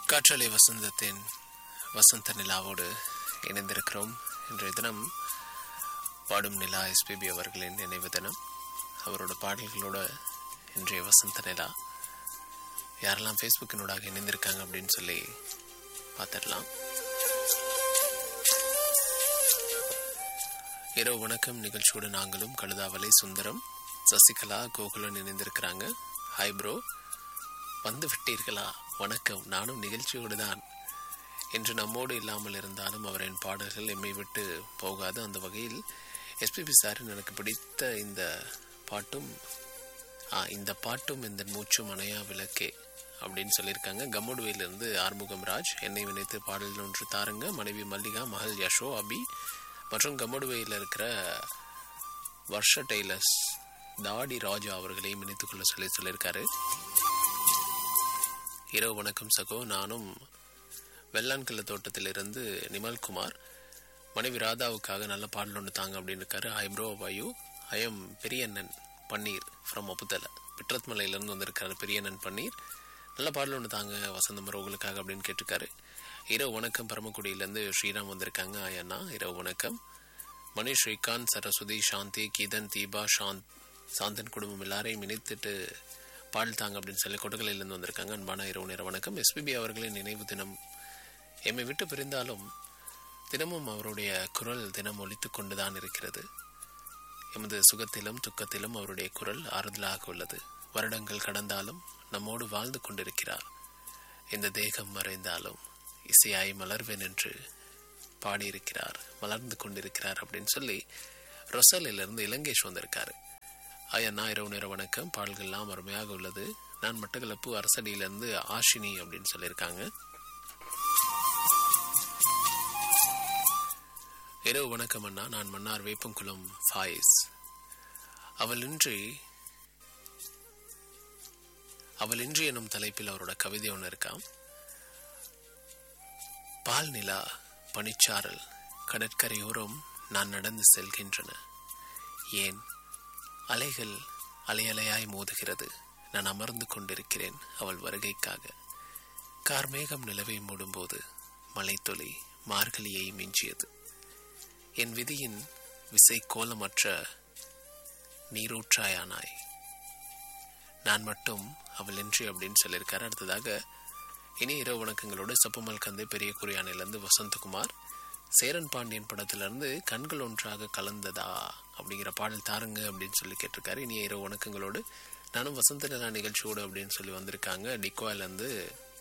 காற்றலை வசந்தத்தின் வசந்த நிலாவோடு இணைந்திருக்கிறோம் இன்றைய தினம் பாடும் நிலா எஸ்பிபி அவர்களின் நினைவு தினம் அவரோட பாடல்களோட இன்றைய வசந்த நிலா யாரெல்லாம் ஃபேஸ்புக்கினூடாக இணைந்திருக்காங்க அப்படின்னு சொல்லி பார்த்துடலாம் இரவு வணக்கம் நிகழ்ச்சியோடு நாங்களும் கழுதாவலை சுந்தரம் சசிகலா கோகுலன் இணைந்திருக்கிறாங்க ஹாய் ப்ரோ வந்து விட்டீர்களா வணக்கம் நானும் நிகழ்ச்சியோடு தான் என்று நம்மோடு இல்லாமல் இருந்தாலும் அவரின் பாடல்கள் எம்மை விட்டு போகாது அந்த வகையில் எஸ்பிபி சாரின் எனக்கு பிடித்த இந்த பாட்டும் ஆ, இந்த பாட்டும் இந்த மூச்சும் அணையா விளக்கே அப்படின்னு சொல்லியிருக்காங்க கம்முடுவையிலிருந்து ஆறுமுகம் ராஜ் என்னை நினைத்து பாடல் ஒன்று தாருங்க மனைவி மல்லிகா மகள் யஷோ அபி மற்றும் கம்முடுவையில் இருக்கிற வர்ஷ டெய்லர்ஸ் தாடி ராஜா அவர்களையும் இணைத்துக்கொள்ள சொல்லி சொல்லியிருக்காரு இரவு வணக்கம் சகோ நானும் வெள்ளான்கல்ல தோட்டத்திலிருந்து நிமல்குமார் மனைவி ராதாவுக்காக நல்ல பாடல் ஒன்று தாங்க அப்படின்னு இருக்காரு hi bro Vayu I'm Periyannan Panneer from Apputhalai பிட்ரத் மலையிலேருந்து வந்திருக்காரு பெரியண்ணன் பன்னீர் நல்ல பாடல் ஒன்று தாங்க வசந்த மரவுகளுக்காக அப்படின்னு கேட்டிருக்காரு இரவு வணக்கம் பரமக்குடியிலேருந்து ஸ்ரீராம் வந்திருக்காங்க ஆயண்ணா இரவு வணக்கம் மணி ஸ்ரீகாந்த் சரஸ்வதி சாந்தி கீதன் தீபா சாந்த் சாந்தன் குடும்பம் எல்லாரையும் இணைத்துட்டு பாடல் தாங்க அப்படின்னு சொல்லி கொட்டகலையிலேருந்து வந்திருக்காங்க அன்பான இரவு நேர வணக்கம் எஸ்பிபி அவர்களின் நினைவு தினம் எம்மை விட்டு பிரிந்தாலும் தினமும் அவருடைய குரல் தினம் ஒலித்து கொண்டுதான் இருக்கிறது எமது சுகத்திலும் துக்கத்திலும் அவருடைய குரல் ஆறுதலாக உள்ளது வருடங்கள் கடந்தாலும் நம்மோடு வாழ்ந்து கொண்டிருக்கிறார் இந்த தேகம் மறைந்தாலும் இசையாய் மலர்வேன் என்று பாடியிருக்கிறார் மலர்ந்து கொண்டிருக்கிறார் அப்படின்னு சொல்லி ரொசலிலிருந்து இலங்கேஷ் வந்திருக்காரு ஐயா இரவு நேர வணக்கம் பாடல்கள்லாம் அருமையாக உள்ளது நான் மட்டக்களப்பு அரசடியிலிருந்து ஆஷினி அப்படின்னு சொல்லியிருக்காங்க இரவு வணக்கம் அண்ணா நான் மன்னார் வேப்பங்குளம் ஃபாயிஸ் அவள் இன்றி அவள் இன்றி எனும் தலைப்பில் அவரோட கவிதை ஒன்று இருக்காம் பால் நிலா பனிச்சாரல் கடற்கரையோரம் நான் நடந்து செல்கின்றன ஏன் அலைகள் அலையலையாய் மோதுகிறது நான் அமர்ந்து கொண்டிருக்கிறேன் அவள் வருகைக்காக கார்மேகம் நிலவை மூடும்போது மலைத்துளி மார்கழியை மிஞ்சியது என் விதியின் விசை கோலமற்ற நீரூற்றாயானாய் நான் மட்டும் அவள் இன்றி அப்படின்னு சொல்லியிருக்காரு அடுத்ததாக இனி இரவு வணக்கங்களோடு சப்பமல் கந்தை பெரிய குறியானையிலேருந்து வசந்தகுமார் சேரன் பாண்டியன் படத்திலிருந்து கண்கள் ஒன்றாக கலந்ததா அப்படிங்கிற பாடல் தாருங்க அப்படின்னு சொல்லி கேட்டிருக்காரு இனி இரவு வணக்கங்களோடு நானும் வசந்த நிலா நிகழ்ச்சியோடு அப்படின்னு சொல்லி வந்திருக்காங்க டிக்வாலேருந்து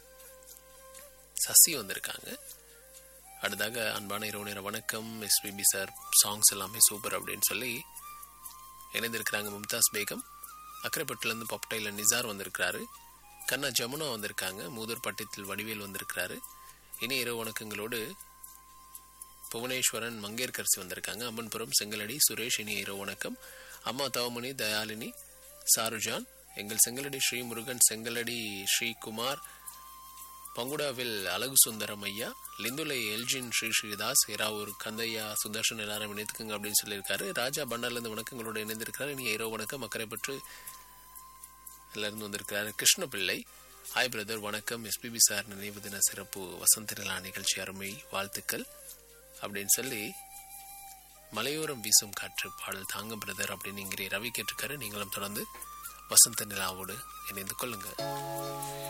சசி வந்திருக்காங்க அடுத்தாக அன்பான இரவு நேர வணக்கம் எஸ்பிபி சார் சாங்ஸ் எல்லாமே சூப்பர் அப்படின்னு சொல்லி இணைந்திருக்கிறாங்க மும்தாஸ் பேகம் அக்கரைப்பட்டிலேருந்து பப்டையில் நிசார் வந்திருக்கிறாரு கண்ணா ஜமுனா வந்திருக்காங்க மூதூர் பட்டத்தில் வடிவேல் வந்திருக்கிறாரு இனி இரவு வணக்கங்களோடு புவனேஸ்வரன் மங்கேற்கரசி வந்திருக்காங்க அம்மன்புரம் செங்கலடி சுரேஷ் இனி இரவு வணக்கம் அம்மா தவமணி தயாலினி சாருஜான் எங்கள் செங்கலடி ஸ்ரீ முருகன் செங்கலடி ஸ்ரீகுமார் பங்குடாவில் அழகு சுந்தரம் ஐயா லிந்துலை எல்ஜின் ஸ்ரீ ஸ்ரீதாஸ் ஹிராவூர் கந்தையா சுதர்ஷன் எல்லாரும் இணைத்துக்குங்க அப்படின்னு சொல்லியிருக்காரு ராஜா பண்டார்லேருந்து வணக்கங்களோடு இணைந்திருக்கிறார் இனி இரவு வணக்கம் அக்கறை பற்று இருந்து வந்திருக்கிறாரு கிருஷ்ணபிள்ளை ஹாய் பிரதர் வணக்கம் எஸ்பிபி சார் நினைவு தின சிறப்பு வசந்த நிலா நிகழ்ச்சி அருமை வாழ்த்துக்கள் அப்படின்னு சொல்லி மலையோரம் வீசும் காற்று பாடல் தாங்க பிரதர் அப்படின்னு இங்கே ரவி கேட்டிருக்காரு நீங்களும் தொடர்ந்து வசந்த நிலாவோடு இணைந்து கொள்ளுங்கள்